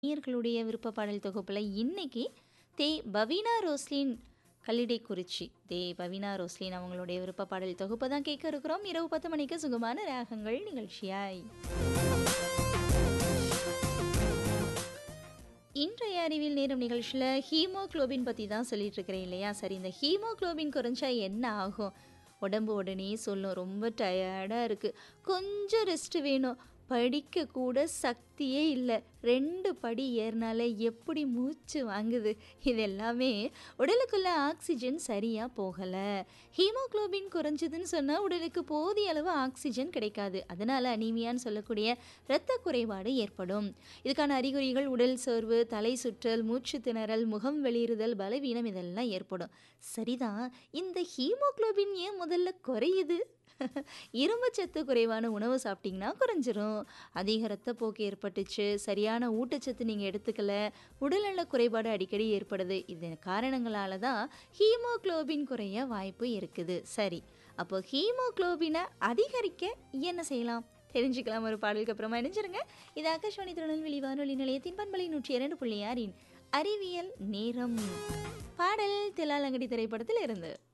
நேயர்களுடைய விருப்ப பாடல் தொகுப்பில் இன்னைக்கு தே பவீனா ரோஸ்லின் கல்லிடைக்குறிச்சி தே பவீனா ரோஸ்லின் அவங்களுடைய விருப்ப பாடல் தொகுப்பை தான் கேட்க இருக்கிறோம் இரவு பத்து மணிக்கு சுகமான ராகங்கள் நிகழ்ச்சியாய் இன்றைய அறிவியல் நேரம் நிகழ்ச்சியில் ஹீமோக்ளோபின் பற்றி தான் சொல்லிட்டு இருக்கிறேன் இல்லையா சரி இந்த ஹீமோக்ளோபின் குறைஞ்சா என்ன ஆகும் உடம்பு உடனே சொல்லும் ரொம்ப டயர்டாக இருக்குது கொஞ்சம் ரெஸ்ட் வேணும் படிக்க கூட சக்தியே இல்லை ரெண்டு படி ஏறினாலே எப்படி மூச்சு வாங்குது இது எல்லாமே உடலுக்குள்ள ஆக்சிஜன் சரியாக போகலை ஹீமோக்ளோபின் குறைஞ்சதுன்னு சொன்னால் உடலுக்கு போதிய அளவு ஆக்சிஜன் கிடைக்காது அதனால் அனீமியான்னு சொல்லக்கூடிய இரத்த குறைபாடு ஏற்படும் இதுக்கான அறிகுறிகள் உடல் சோர்வு தலை சுற்றல் மூச்சு திணறல் முகம் வெளியிறுதல் பலவீனம் இதெல்லாம் ஏற்படும் சரிதான் இந்த ஹீமோக்ளோபின் ஏன் முதல்ல குறையுது இரும்புச்சத்து குறைவான உணவு சாப்பிட்டிங்கன்னா குறைஞ்சிரும் அதிக ரத்தப்போக்கு ஏற்பட்டுச்சு சரியான ஊட்டச்சத்து நீங்கள் எடுத்துக்கல உடல்நல குறைபாடு அடிக்கடி ஏற்படுது இது காரணங்களால தான் ஹீமோக்ளோபின் குறைய வாய்ப்பு இருக்குது சரி அப்போ ஹீமோக்ளோபினை அதிகரிக்க என்ன செய்யலாம் தெரிஞ்சுக்கலாம் ஒரு பாடலுக்கு அப்புறமா இணைஞ்சிருங்க இது ஆகாஷ்வாணி திருநெல்வேலி வானொலி நிலையத்தின் பண்பலை நூற்றி இரண்டு புள்ளி ஆறின் அறிவியல் நேரம் பாடல் திலாலங்கடி திரைப்படத்தில் இருந்து